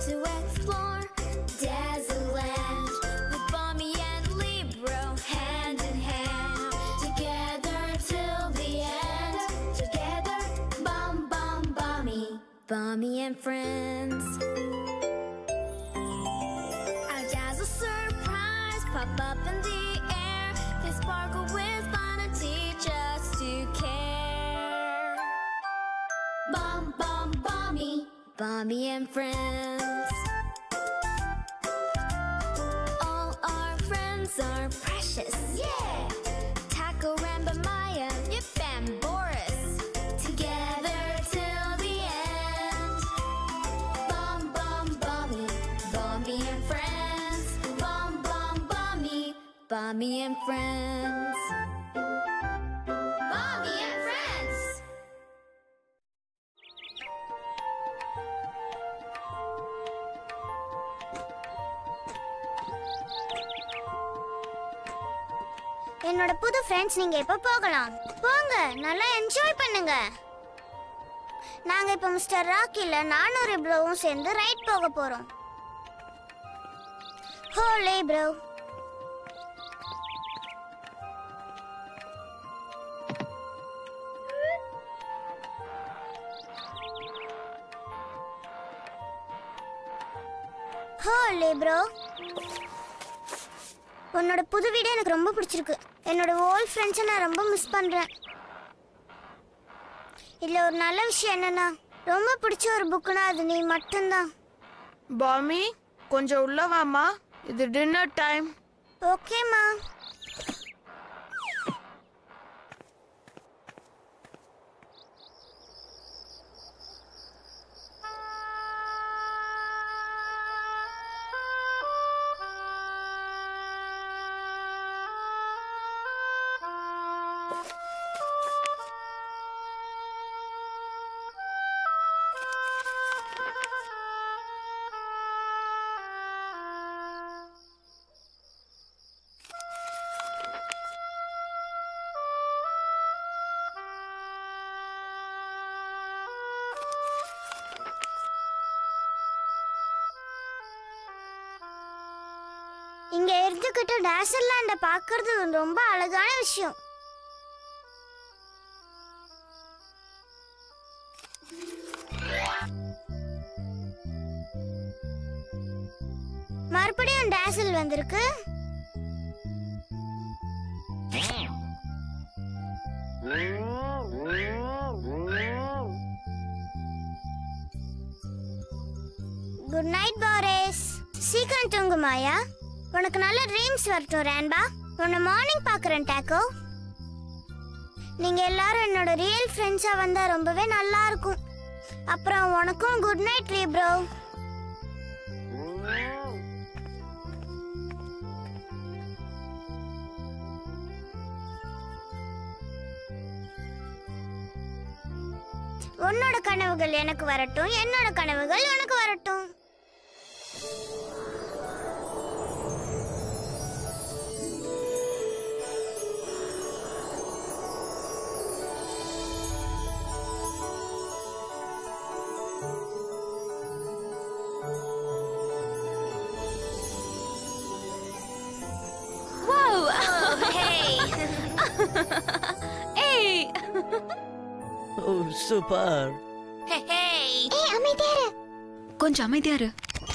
to explore Dazzleland with Bommy and Libro hand in hand. Together till the end. Together, Bom Bom Bommy. Bommy and friends. Our dazzle surprise pop up in the air. They sparkle with fun and teach us to care. Bomb, bomb, bomby, bomby and friends. All our friends are precious. Yeah! Taco, Ramba, Maya, Yip, and Boris. Together till the end. Bomb, bomb, bomby, bomby and friends. Bomb, bomb, bomby, bomby and friends. Bomby and friends. என்னோட புது friends நீங்க எப்ப போகலாம் போங்க நல்லா enjoy பண்ணுங்க நாங்க இப்ப மிஸ்டர் ராக்கில நானூறு ப்ரோவும் சேர்ந்து ரைட் போக போறோம் ஹோலே ப்ரோ ஹோலே ப்ரோ உன்னோட புது வீடு எனக்கு ரொம்ப பிடிச்சிருக்கு என்னோட ஓல்ட் ஃப்ரெண்ட்ஸை நான் ரொம்ப மிஸ் பண்ணுறேன் இதில் ஒரு நல்ல விஷயம் என்னன்னா ரொம்ப பிடிச்ச ஒரு புக்குனா அது நீ மட்டும்தான் பாமி கொஞ்சம் உள்ள வாமா இது டின்னர் டைம் ஓகேம்மா இங்க இருந்துகிட்டு டேசர்லாண்ட பார்க்கிறது ரொம்ப அழகான விஷயம் மறுபடியும் டேசல் வந்திருக்கு குட் நைட் பாரேஸ் சீக்கிரம் தூங்கு மாயா உனக்கு நல்ல ட்ரீம்ஸ் வரட்டும் ரேன்பா உன்னை மார்னிங் பார்க்குறேன் டேக்கோ நீங்க எல்லாரும் என்னோட ரியல் ஃப்ரெண்ட்ஸா வந்தா ரொம்பவே நல்லா இருக்கும் அப்புறம் உனக்கும் குட் நைட் ரீ ப்ரோ உன்னோட கனவுகள் எனக்கு வரட்டும் என்னோட கனவுகள் உனக்கு வரட்டும் Whoa! Oh, hey! hey! Oh super Hey, hey! ஏய் அமைதியா இரு கொஞ்சம் அமைதியா இரு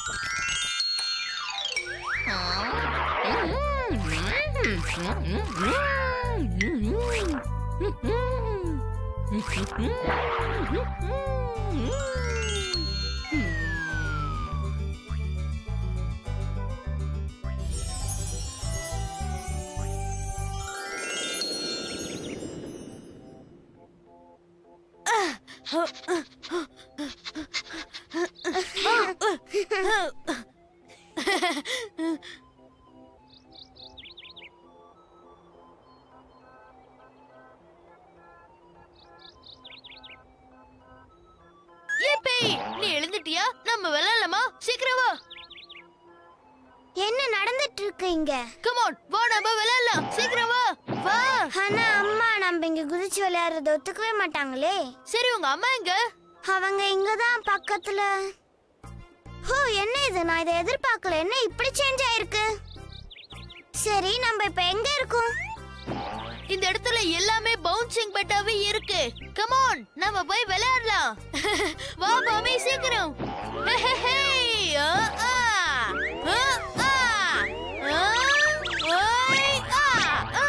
ஏப்பே நீ எழுந்துட்டியா நம்ம விளையாடலாமா சீக்கிரம் வா என்ன நடந்துட்டு இருக்கு இங்க கமான் வா நம்ம விளையாடலாம் சீக்கிரம் வா வா ஆனா அம்மா நம்ம இங்க குதிச்சு விளையாடுறத ஒத்துக்கவே மாட்டாங்களே சரி உங்க அம்மா எங்க அவங்க இங்கதான் பக்கத்துல ஓ என்ன இது நான் இதை எதிர்பார்க்கல என்ன இப்படி சேஞ்ச் ஆயிருக்கு சரி நம்ம இப்ப எங்க இருக்கோம் இந்த இடத்துல எல்லாமே பவுன்சிங் பெட்டாவே இருக்கு கம் ஆன் நாம போய் விளையாடலாம் வா பாமி சீக்கிரம் ஹே, ஹே, ஹே. ஆ, ஆ. ஆ, ஆ. ஆ, ஓய், ஆ, ஆ.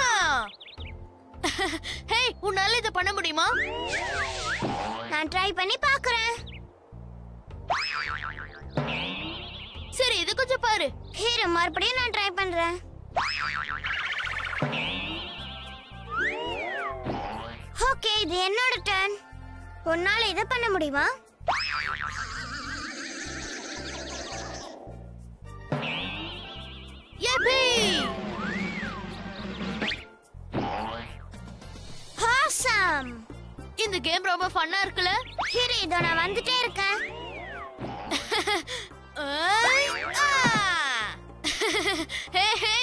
ஹே உன்னால இதை பண்ண முடியுமா நான் ட்ரை பண்ணி பார்க்கறேன் சரி இது கொஞ்சம் பாரு ஹீரோ மறுபடியும் நான் ட்ரை பண்றேன் ஓகே இது என்னோட டர்ன் உன்னால இதை பண்ண முடியுமா யப்பி ஆசம் இந்த கேம் ரொம்ப ஃபன்னா இருக்குல்ல ஹீரோ இதோ நான் வந்துட்டே இருக்கேன் ஆய், ஆ. ஹே, ஹே.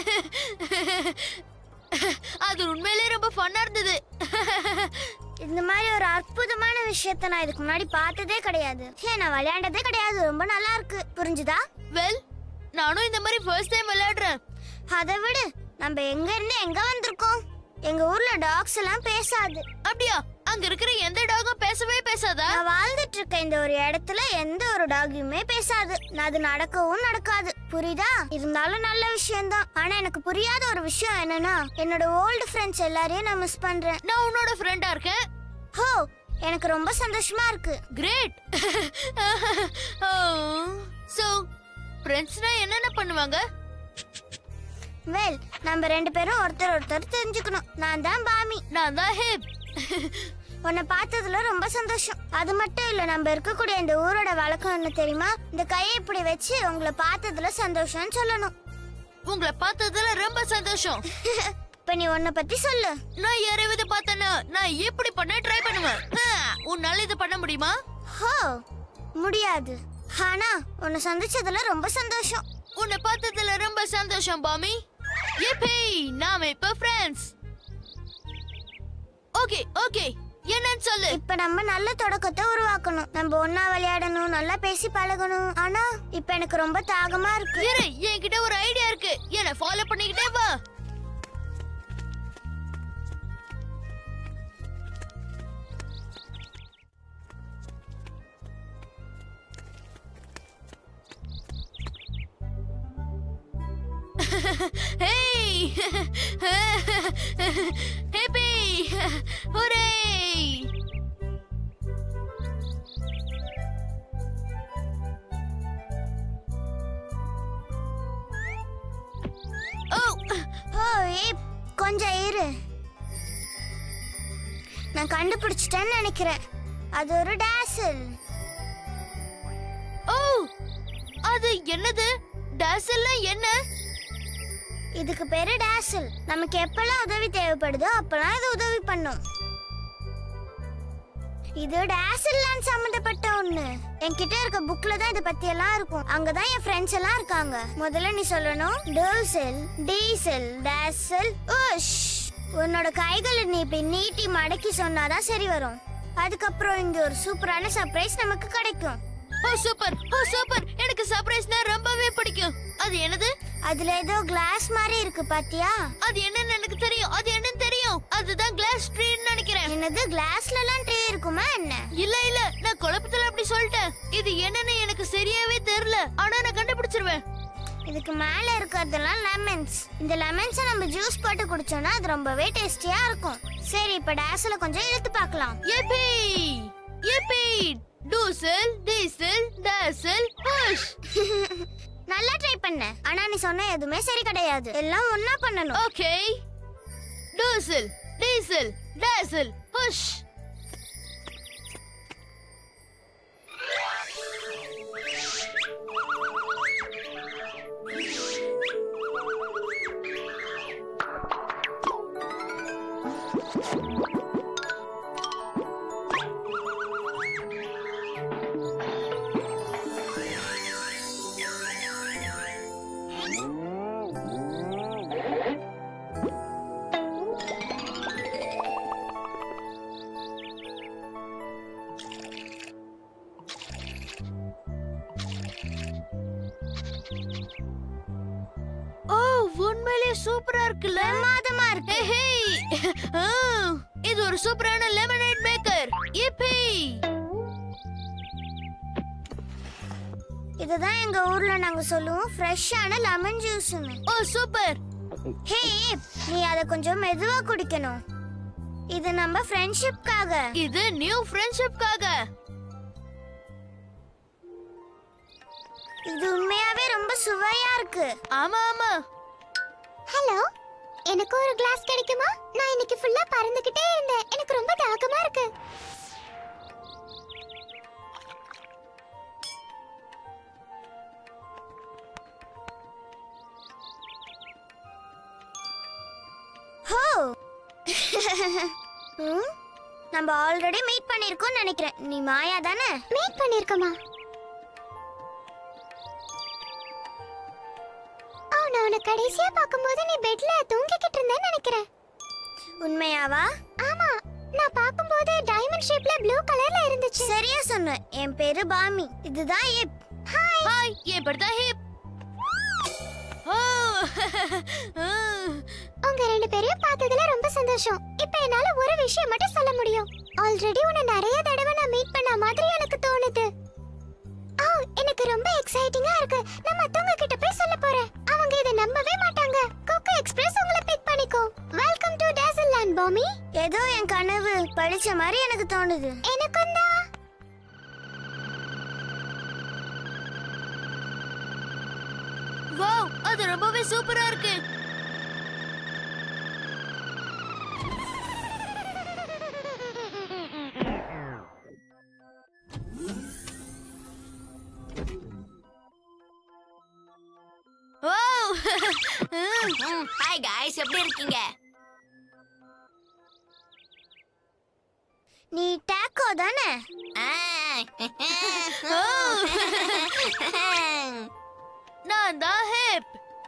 அது உண்மையிலே ரொம்ப ஃபன்னா இருந்தது இந்த மாதிரி ஒரு அற்புதமான விஷயத்தை நான் இதுக்கு முன்னாடி பார்த்ததே கிடையாது ஏன் நான் விளையாண்டதே கிடையாது ரொம்ப நல்லா இருக்கு புரிஞ்சுதா வெல் நானும் இந்த மாதிரி ஃபர்ஸ்ட் டைம் விளையாடுறேன் அதை விடு நம்ம எங்க இருந்து எங்க வந்திருக்கோம் எங்க ஊர்ல டாக்ஸ் எல்லாம் பேசாது அப்படியா அங்க இருக்கிற எந்த டாகும் பேசவே பேசாதா நான் வாழ்ந்துட்டு இருக்க இந்த ஒரு இடத்துல எந்த ஒரு டாகியுமே பேசாது நான் அது நடக்கவும் நடக்காது புரியுதா இருந்தாலும் நல்ல விஷயம்தான் ஆனா எனக்கு புரியாத ஒரு விஷயம் என்னன்னா என்னோட ஓல்டு ஃப்ரெண்ட்ஸ் எல்லாரையும் நான் மிஸ் பண்றேன் நான் உன்னோட ஃப்ரெண்டா இருக்கேன் ஹோ எனக்கு ரொம்ப சந்தோஷமா இருக்கு கிரேட் சோ ஃப்ரெண்ட்ஸ்னா என்னென்ன பண்ணுவாங்க வெல் நம்ம ரெண்டு பேரும் ஒருத்தர் ஒருத்தர் தெரிஞ்சுக்கணும் நான் தான் பாமி நான் தான் ஹிப் உன்னை பார்த்ததுல ரொம்ப சந்தோஷம் அது மட்டும் இல்ல நம்ம இருக்கக்கூடிய இந்த ஊரோட வழக்கம் என்ன தெரியுமா இந்த கையை இப்படி வச்சு உங்களை பார்த்ததுல சந்தோஷம்னு சொல்லணும் உங்களை பார்த்ததுல ரொம்ப சந்தோஷம் இப்ப நீ உன்னை பத்தி சொல்லு நான் யாரையாவது பார்த்தேன்னா நான் எப்படி பண்ண ட்ரை பண்ணுவேன் ஆ, உன்னால இது பண்ண முடியுமா ஹோ முடியாது ஆனா உன்னை சந்திச்சதுல ரொம்ப சந்தோஷம் உன்னை பார்த்ததுல ரொம்ப சந்தோஷம் பாமி எப்பே நாம இப்ப ஃப்ரெண்ட்ஸ் ஓகே ஓகே என்னன்னு சொல்லு இப்ப நம்ம நல்ல தொடக்கத்தை உருவாக்கணும் நம்ம ஒன்னா விளையாடணும் நல்லா பேசி பழகணும் ஆனா இப்ப எனக்கு ரொம்ப தாகமா இருக்கு இரு என்கிட்ட ஒரு ஐடியா இருக்கு என்ன ஃபாலோ பண்ணிக்கிட்டே வா Hey! Happy! Hooray! Oh! ஓ ஏய் கொஞ்சம் இரு நான் கண்டுபிடிச்சிட்டேன்னு நினைக்கிறேன் அது ஒரு டேசல் ஓ அது என்னது டேசல்லாம் என்ன இதுக்கு பேரு டேசல் நமக்கு எப்பெல்லாம் உதவி தேவைப்படுதோ அப்பெல்லாம் இது உதவி பண்ணும் இது டேசல் லேண்ட் சம்பந்தப்பட்ட ஒண்ணு என்கிட்ட இருக்க புக்ல தான் இத பத்தி எல்லாம் இருக்கும் அங்கதான் என் ஃப்ரெண்ட்ஸ் எல்லாம் இருக்காங்க முதல்ல நீ சொல்லணும் டோசல் டீசல் டேசல் உஷ் உன்னோட கைகளை நீ இப்படி நீட்டி மடக்கி சொன்னாதான் சரி வரும் அதுக்கப்புறம் இங்க ஒரு சூப்பரான சர்ப்ரைஸ் நமக்கு கிடைக்கும் ஓ சூப்பர் ஓ சூப்பர் எனக்கு சர்ப்ரைஸ்னா ரொம்பவே பிடிக்கும் அது என்னது அதுல ஏதோ கிளாஸ் மாதிரி இருக்கு பாத்தியா அது என்னன்னு எனக்கு தெரியும் அது என்னன்னு தெரியும் அதுதான் கிளாஸ் ட்ரீன்னு நினைக்கிறேன் என்னது கிளாஸ்ல எல்லாம் ட்ரே இருக்குமா என்ன இல்ல இல்ல நான் குழப்பத்துல அப்படி சொல்லிட்டேன் இது என்னன்னு எனக்கு சரியாவே தெரியல ஆனா நான் கண்டுபிடிச்சிருவேன் இதுக்கு மேல இருக்கிறதெல்லாம் லெமன்ஸ் இந்த லெமன்ஸை நம்ம ஜூஸ் போட்டு குடிச்சோம்னா அது ரொம்பவே டேஸ்டியா இருக்கும் சரி இப்ப டேஸ்ல கொஞ்சம் இழுத்து பார்க்கலாம் எப்பி எப்பி டூசல் டீசல் டேசல் புஷ் நல்லா ட்ரை பண்ண ஆனா நீ சொன்ன எதுவுமே சரி கிடையாது எல்லாம் ஒண்ணா பண்ணணும் ஓகே டூசல் டீசல் டேசல் புஷ் சூப்பரா இருக்குல்ல பிரமாதமா இருக்கு ஹே ஹே இது ஒரு சூப்பரான லெமனேட் மேக்கர் யிப்பி இதுதான் எங்க ஊர்ல நாங்க சொல்லுவோம் ஃப்ரெஷ்ஷான லெமன் ஜூஸ்னு ஓ சூப்பர் ஹே நீ அத கொஞ்சம் மெதுவா குடிக்கணும் இது நம்ம ஃப்ரெண்ட்ஷிப்காக இது நியூ ஃப்ரெண்ட்ஷிப்காக இது உண்மையாவே ரொம்ப சுவையா இருக்கு ஆமா ஆமா ஹலோ எனக்கு ஒரு கிளாஸ் கிடைக்குமா நான் இன்னைக்கு ஃபுல்லா பறந்துகிட்டே இருந்தேன் எனக்கு ரொம்ப தாகமா இருக்கு ஹோ ம், நம்ம ஆல்ரெடி மீட் பண்ணிருக்கோம் நினைக்கிறேன் நீ மாயா தானே மீட் பண்ணிருக்கோமா நான் உன்னை கடைசியா பாக்கும்போது நீ பெட்ல தூங்கிக்கிட்டு இருந்தேன்னு நினைக்கிறேன் உண்மையாவா ஆமா நான் பாக்கும்போது டைமண்ட் ஷேப்ல ப்ளூ கலர்ல இருந்துச்சு சரியா சொன்ன என் பேரு பாமி இதுதான் இப் ஹாய் ஹாய் என் பேர் தான் ஹிப் ஓ உங்க ரெண்டு பேரையும் பார்த்ததுல ரொம்ப சந்தோஷம் இப்போ என்னால ஒரு விஷயம் மட்டும் சொல்ல முடியும் ஆல்ரெடி உன்னை நிறைய தடவை நான் மீட் பண்ண மாதிரி எனக்கு தோணுது ஓ எனக்கு ரொம்ப எக்ஸைட்டிங்கா இருக்கு நான் மத்தவங்க கிட்ட போய் சொல்ல போறேன் அவங்க இதை நம்பவே மாட்டாங்க கோகோ எக்ஸ்பிரஸ் உங்களை பிக் பண்ணிக்கோ வெல்கம் டு டேசல் லேண்ட் பாமி ஏதோ என் கனவு படிச்ச மாதிரி எனக்கு தோணுது எனக்கும் தான் வாவ் அது ரொம்பவே சூப்பரா இருக்கு வாவ் ஹாய் காய்ஸ் எப்படி இருக்கீங்க நீ டாக்கோ தானே நான் தான் ஹிப்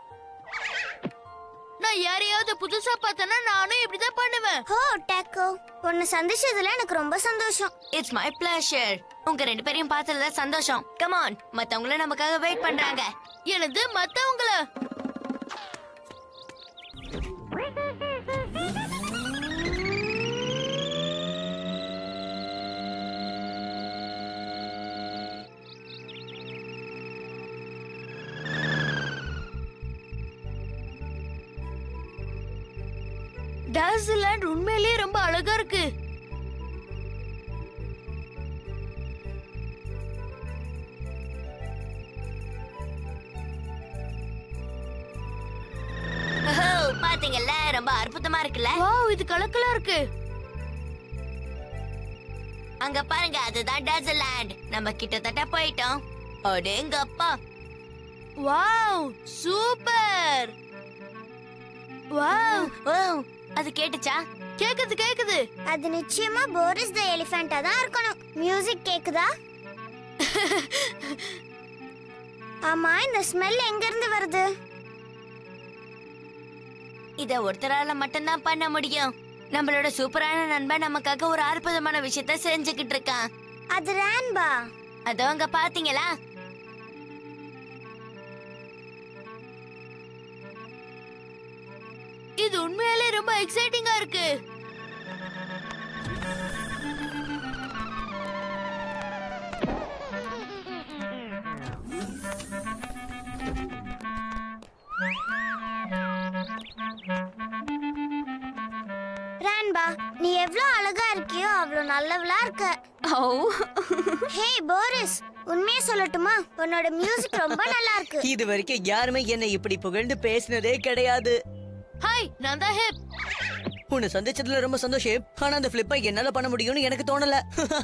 நான் யாரையாவது புதுசா பார்த்தேன்னா நானும் இப்படிதான் பண்ணுவேன் ஹோ டாக்கோ உன்னை சந்திச்சதுல எனக்கு ரொம்ப சந்தோஷம் இட்ஸ் மை பிளஷர் உங்க ரெண்டு பேரையும் பார்த்ததுல சந்தோஷம் கம் ஆன் மத்தவங்களும் நமக்காக வெயிட் பண்றாங்க எனது மத்தவங்கள டாஸ்லாண்ட் உண்மையிலேயே ரொம்ப அழகா இருக்கு ஓஹோ, பாத்தீங்கல்ல ரொம்ப அற்புதமா இருக்குல்ல வாவ் இது கலக்கலா இருக்கு அங்க பாருங்க அதுதான் டசர்லாண்ட் நம்ம கிட்டத்தட்ட போயிட்டோம் அடேங்க அப்பா வாவ் சூப்பர் வாவ் ஓ அது கேட்டுச்சா கேக்குது கேக்குது அது நிச்சயமா போரிஸ் த எலிஃபென்ட்டா தான் இருக்கணும் மியூசிக் கேக்குதா ஆமா இந்த ஸ்மெல் எங்க இருந்து வருது இத ஒருத்தரால மட்டும்தான் பண்ண முடியும் நம்மளோட சூப்பரான நண்பன் நமக்காக ஒரு அற்புதமான விஷயத்த செஞ்சுக்கிட்டு இருக்கான் அது ரேன்பா அதோ அங்க பாத்தீங்களா இது உண்மையாலே ரொம்ப எக்ஸைட்டிங்கா இருக்கு ரேன்பா நீ எவ்வளவு அழகா இருக்கியோ அவ்வளவு நல்லவளா இருக்க ஹே போரிஸ் உண்மையை சொல்லட்டுமா உன்னோட மியூசிக் ரொம்ப நல்லா இருக்கு இது வரைக்கும் யாருமே என்னை இப்படி புகழ்ந்து பேசினதே கிடையாது ஹாய் நான் தான் ஹிப் உன்னை சந்திச்சதுல ரொம்ப சந்தோஷம் ஆனா அந்த பிளிப்பை என்னால பண்ண முடியும்னு எனக்கு தோணல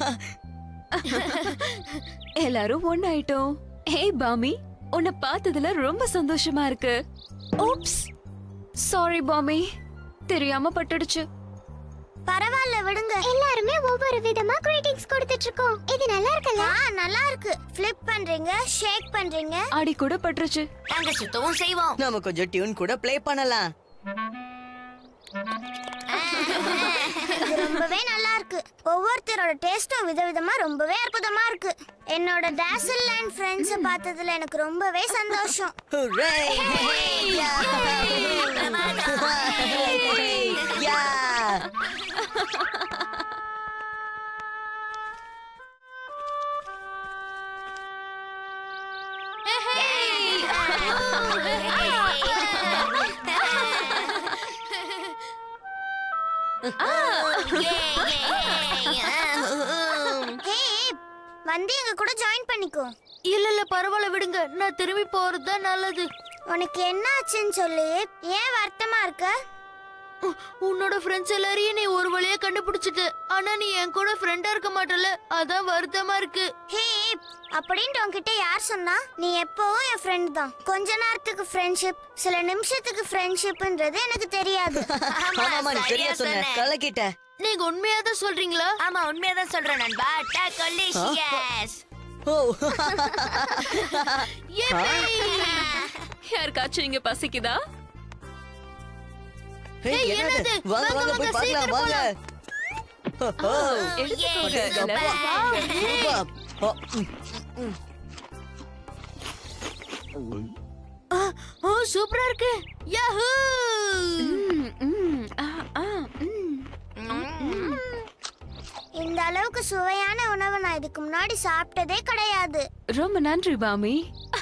எல்லாரும் ஒண்ணாயிட்டோம் ஹே பாமி உன்னை பார்த்ததுல ரொம்ப சந்தோஷமா இருக்கு ஓப்ஸ் சாரி பாமி தெரியாம பட்டுடுச்சு பரவாயில்ல விடுங்க எல்லாருமே ஒவ்வொரு விதமா கிரீட்டிங்ஸ் கொடுத்துட்டு இருக்கோம் இது நல்லா இருக்குல்ல நல்லா இருக்கு ஃபிளிப் பண்றீங்க ஷேக் பண்றீங்க அடி கூட பட்டுருச்சு நாங்க சுத்தவும் செய்வோம் நாம கொஞ்சம் டியூன் கூட ப்ளே பண்ணலாம் இது ரொம்பவே நல்லா இருக்கு இருக்கு ஒவ்வொருத்தரோட டேஸ்டும் விதவிதமா ரொம்பவே அற்புதமா இருக்கு என்னோட டேசல் லேண்ட் ஃப்ரெண்ட்ஸை பார்த்ததுல எனக்கு ரொம்பவே சந்தோஷம் Hooray! Yeah! ஹே வந்து எங்க கூட ஜாயின் பண்ணிக்கோ இல்ல இல்ல பரவாயில்ல விடுங்க நான் திரும்பி போறது தான் நல்லது உனக்கு என்ன ஆச்சுன்னு சொல்லு ஏன் வருத்தமா இருக்க உ- உன்னோட ஃப்ரெண்ட்ஸ் எல்லாரையும் நீ ஒரு வழியா கண்டுபிடிச்சிட்ட ஆனா நீ என் கூட ஃப்ரெண்டா இருக்க மாட்டல அதான் வருத்தமா இருக்கு ஹே அப்படின்ட்டு உன்கிட்ட யார் சொன்னா நீ எப்பவும் என் ஃப்ரெண்ட் தான் கொஞ்ச நேரத்துக்கு ஃப்ரெண்ட்ஷிப் சில நிமிஷத்துக்கு ஃப்ரெண்ட்ஷிப்ன்றது எனக்கு தெரியாது ஆமாமா நீ சரியா சொன்ன கலக்கிட்ட நீங்க உண்மையா தான் சொல்றீங்களா ஆமா உண்மையாதான் சொல்றேன் நண்பா டக்கொலிஷியஸ் ஓ யாருக்காச்சும் இங்க பசிக்குதா Hey, ஏய், என்னது என்னது? வாங்க வாங்க, வாங்க போய் வாங்க, பார்க்கலாம் சீக்கிரம் வாங்க ஓ, எடுத்துக்கோங்க அப்பா, எல்லாரும். சூப்பர். ஓ, ம். ஓ சூப்பரா இருக்கு யாஹூ ம், ம், ஆ, ஆ, ம். இந்த அளவுக்கு சுவையான உணவை நான் இதுக்கு முன்னாடி சாப்பிட்டதே கிடையாது ரொம்ப நன்றி பாமி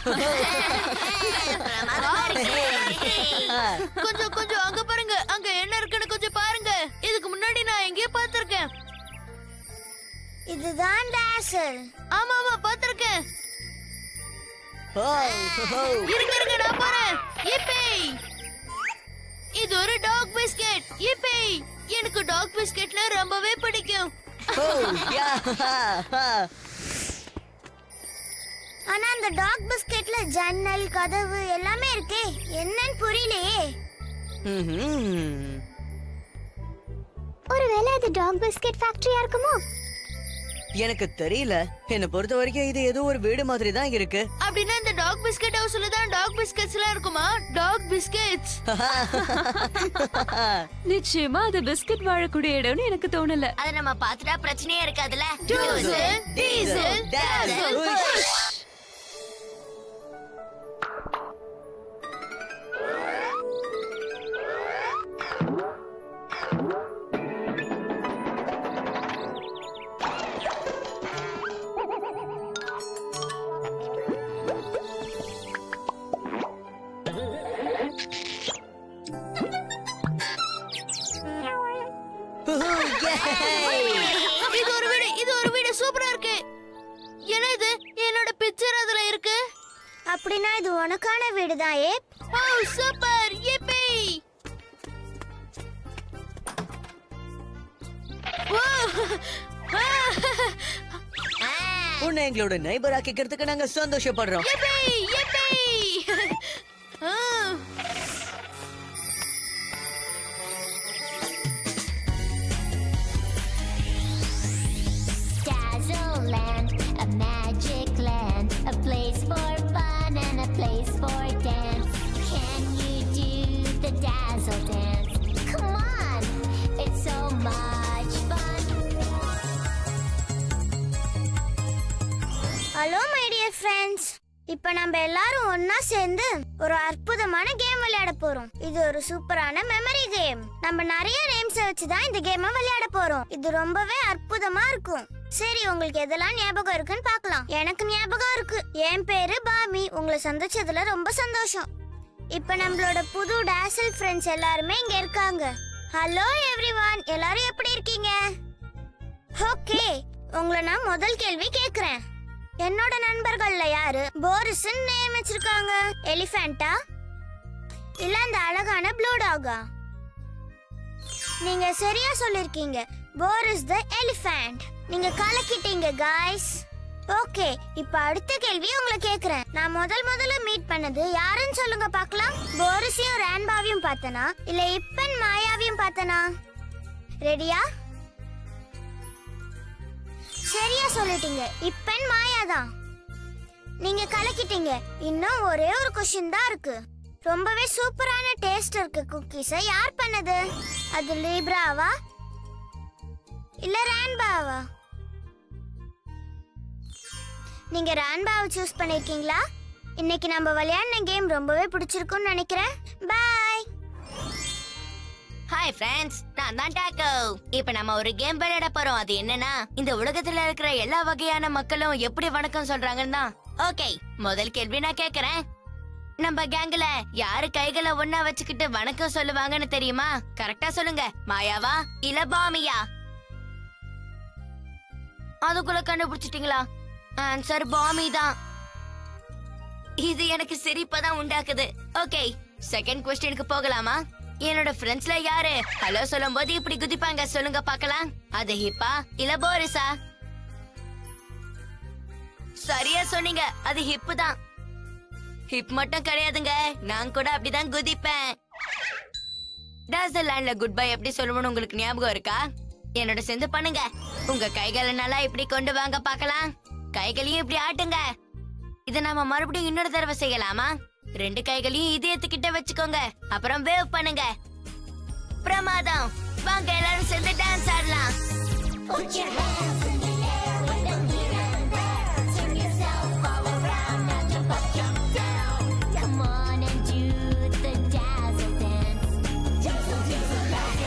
கொஞ்சம் கொஞ்சம் அங்க பாருங்க அங்க என்ன இருக்குன்னு கொஞ்சம் பாருங்க இதுக்கு முன்னாடி நான் எங்கேயோ பார்த்திருக்கேன் இதுதான் டேசல் ஆமா ஆமா பார்த்திருக்கேன் ஓ, ஓ. இருங்க இருங்க நான் போறேன் இப்பே இது ஒரு டாக் பிஸ்கெட் இப்பே எனக்கு டாக் பிஸ்கெட்னா ரொம்பவே பிடிக்கும் ஓ, yeah. ஆனா அந்த டாக் பிஸ்கெட்ல ஜன்னல் கதவு எல்லாமே இருக்கே என்னன்னு புரியலையே ம்ஹும். ஒருவேளை அது டாக் பிஸ்கெட் ஃபேக்டரியா இருக்குமோ எனக்கு தெரியல என்ன பொறுத்த வரைக்கும் இது ஏதோ ஒரு வீடு மாதிரி தான் இருக்கு அப்படின்னா இந்த டாக் பிஸ்கெட் ஹவுஸ்ல தான் டாக் பிஸ்கெட்ஸ் எல்லாம் இருக்குமா டாக் பிஸ்கெட்ஸ் நிச்சயமா அது பிஸ்கட் வாழக்கூடிய இடம்னு எனக்கு தோணல அத நம்ம பாத்துட்டா பிரச்சனையே இருக்காதுல்ல டூசல் டீசல் டாசல் உஷ். Yay! இது ஒரு வீடு இது ஒரு வீடு சூப்பரா இருக்கு என்ன இது என்னோட பிக்சர் அதுல இருக்கு அப்படின்னா இது உனக்கான வீடு தான் ஏ ஓ சூப்பர் yippee ஓ உன்னை எங்களோட நைபர் ஆக்கிக்கிறதுக்கு நாங்க சந்தோஷப்படுறோம் yippee yippee ஆ Dazzle Land, a magic land, a place for fun and a place for dance. Can you do the dazzle dance? Come on, it's so much fun. Hello my dear friends இப்போ நம்ம எல்லாரும் ஒண்ணா சேர்ந்து ஒரு அற்புதமான game விளையாட போறோம் இது ஒரு சூப்பரான மெமரி கேம் நம்ம நிறைய நேம்ஸ் வச்சு தான் இந்த கேமை விளையாட போறோம் இது ரொம்பவே அற்புதமா இருக்கும் சரி உங்களுக்கு எதெல்லாம் ஞாபகம் இருக்குன்னு பார்க்கலாம் எனக்கு ஞாபகம் இருக்கு என் பேரு பாமி உங்களை சந்திச்சதுல ரொம்ப சந்தோஷம் இப்போ நம்மளோட புது டேசல் ஃப்ரெண்ட்ஸ் எல்லாருமே இங்க இருக்காங்க ஹலோ எவ்ரிவான் எல்லாரும் எப்படி இருக்கீங்க ஓகே உங்களை நான் முதல் கேள்வி கேக்குறேன் என்னோட நண்பர்கள்ல யாரு போரிஸ் நேம் வச்சிருக்காங்க எலிஃபென்ட்டா இல்ல அந்த அழகான ப்ளூ டாகா நீங்க சரியா சொல்லிருக்கீங்க போரிஸ் த எலிஃபென்ட் நீங்க கலக்கிட்டீங்க காய்ஸ் ஓகே இப்ப அடுத்த கேள்வி உங்களை கேக்குறேன் நான் முதல் முதல்ல மீட் பண்ணது யாருன்னு சொல்லுங்க பார்க்கலாம் போரிஸையும் ரேன்பாவையும் பார்த்தனா இல்ல இப்பன் மாயாவையும் பார்த்தனா ரெடியா சரியா சொல்லிட்டீங்க இப்பன் மாயாதான் நீங்க கலக்கிட்டீங்க இன்னும் ஒரே ஒரு கொஸ்டின் தான் இருக்கு ரொம்பவே சூப்பரான டேஸ்ட் இருக்கு குக்கீஸ யார் பண்ணது அது லீப்ராவா இல்ல ரேன்பாவா நீங்க ரேன்பாவை சூஸ் பண்ணிருக்கீங்களா இன்னைக்கு நம்ம விளையாடின கேம் ரொம்பவே பிடிச்சிருக்கும்னு நினைக்கிறேன் பாய் ஹாய் ஃப்ரெண்ட்ஸ் நான் தான் டாக்கோ இப்போ நம்ம ஒரு கேம் விளையாட போறோம் அது என்னன்னா இந்த உலகத்துல இருக்கிற எல்லா வகையான மக்களும் எப்படி வணக்கம் சொல்றாங்கன்னு தான் ஓகே முதல் கேள்வி நான் கேக்குறேன் நம்ம கேங்ல யாரு கைகளை ஒண்ணா வச்சுக்கிட்டு வணக்கம் சொல்லுவாங்கன்னு தெரியுமா கரெக்டா சொல்லுங்க மாயாவா இல்ல பாமியா அதுக்குள்ள கண்டுபிடிச்சிட்டீங்களா ஆன்சர் பாமி தான் இது எனக்கு சிரிப்பதான் உண்டாக்குது ஓகே செகண்ட் கொஸ்டினுக்கு போகலாமா என்னோட ஃப்ரெண்ட்ஸ்ல யாரு ஹலோ சொல்லும் போது இப்படி குதிப்பாங்க சொல்லுங்க பார்க்கலாம் அது ஹிப்பா இல்ல போரிஸா சரியா சொன்னீங்க அது ஹிப் தான் ஹிப் மட்டும் கிடையாதுங்க நான் கூட அப்படிதான் குதிப்பேன் டாசர்லாண்ட்ல குட் பை எப்படி சொல்லணும்னு உங்களுக்கு ஞாபகம் இருக்கா என்னோட சேர்ந்து பண்ணுங்க உங்க கைகளை நல்லா இப்படி கொண்டு வாங்க பார்க்கலாம் கைகளையும் இப்படி ஆட்டுங்க இத நாம மறுபடியும் இன்னொரு தடவை செய்யலாமா ரெண்டு கைகளையும் இதயத்துக்கிட்ட வச்சுக்கோங்க அப்புறம் வேவ் பண்ணுங்க பிரமாதம் வாங்க எல்லாரும் சேர்ந்து டான்ஸ் ஆடலாம் Put your hands in the air with them here and there. Turn yourself all around now jump up, jump down. Come on and do the dazzle dance. Dazzle, dazzle,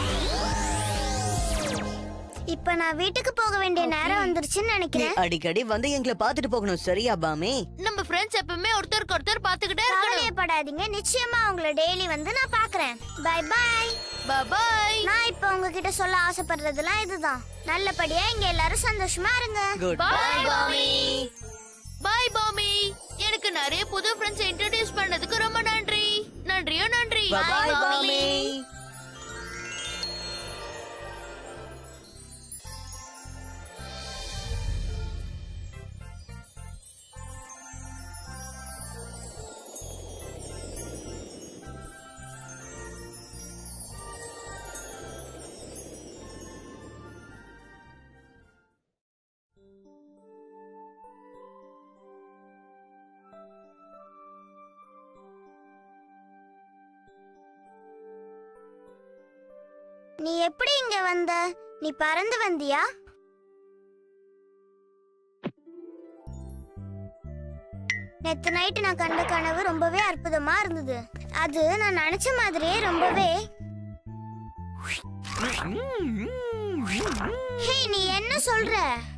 இப்ப நான் வீட்டுக்கு போக வேண்டிய நேரம் வந்துருச்சுன்னு நீ நினைக்கிறேன் அடிக்கடி வந்து எங்களை பார்த்துட்டு போகணும் சரியா பாமி நம்ம ஃப்ரெண்ட்ஸ் எப்பவுமே ஒருத்தருக்கு ஒருத்தர் பாத்துக்கிட்டே இருக்கணும் கவலையப்படாதீங்க நிச்சயமா உங்களை டெய்லி வந்து நான் பாக்குறேன் பை பை பாய் நான் இப்ப உங்ககிட்ட சொல்ல ஆசைப்படுறதுலாம் இதுதான் நல்லபடியா இங்க எல்லாரும் சந்தோஷமா இருங்க குட் பாய் பாமி பாய் பாமி எனக்கு நிறைய புது ஃப்ரெண்ட்ஸ் இன்ட்ரோடியூஸ் பண்ணதுக்கு ரொம்ப நன்றி நன்றியோ நன்றி பாய் பாமி நீ எப்படி இங்க வந்த நீ பறந்து வந்தியா நேத்து நைட்டு நான் கண்ட கனவு ரொம்பவே அற்புதமா இருந்தது அது நான் நினைச்ச மாதிரியே ரொம்பவே ஹே நீ என்ன சொல்ற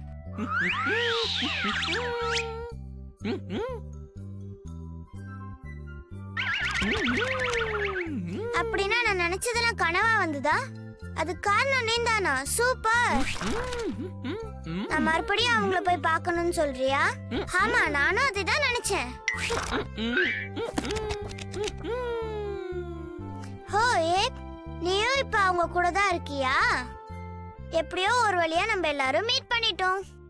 அப்படின்னா நான் நினைச்சதெல்லாம் கனவா வந்ததா அது காரணம் நீந்தானா சூப்பர் நான் மறுபடியும் அவங்கள போய் பார்க்கணும்னு சொல்றியா ஆமா நானும் அதுதான் நினைச்சேன் ஹோ ஏக் நீயும் இப்ப அவங்க கூட தான் இருக்கியா எப்படியோ ஒரு வழியா நம்ம எல்லாரும் மீட் பண்ணிட்டோம்